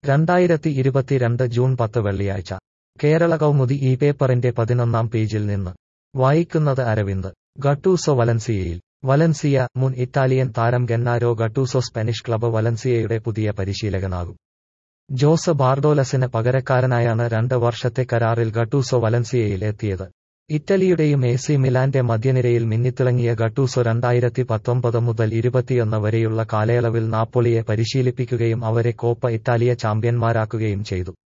രണ്ടായിരത്തി ഇരുപത്തിരണ്ട് ജൂൺ പത്ത് വെള്ളിയാഴ്ച കേരള കൗമുദി ഈ പേപ്പറിന്റെ പതിനൊന്നാം പേജിൽ നിന്ന് വായിക്കുന്നത് അരവിന്ദ് ഗട്ടൂസോ വലൻസിയയിൽ വലൻസിയ മുൻ ഇറ്റാലിയൻ താരം ഗന്നാരോ ഗട്ടൂസോ സ്പാനിഷ് ക്ലബ് വലൻസിയയുടെ പുതിയ പരിശീലകനാകും ജോസ് ബാർഡോലസിന് പകരക്കാരനായാണ് രണ്ട് വർഷത്തെ കരാറിൽ ഗട്ടൂസോ വലൻസിയയിൽ എത്തിയത് ഇറ്റലിയുടെയും എ സി മിലാന്റെ മധ്യനിരയിൽ മിന്നിത്തിളങ്ങിയ ഗട്ടൂസോ രണ്ടായിരത്തി പത്തൊമ്പത് മുതൽ ഇരുപത്തിയൊന്ന് വരെയുള്ള കാലയളവിൽ നാപ്പോളിയെ പരിശീലിപ്പിക്കുകയും അവരെ കോപ്പ ഇറ്റാലിയ ചാമ്പ്യന്മാരാക്കുകയും ചെയ്തു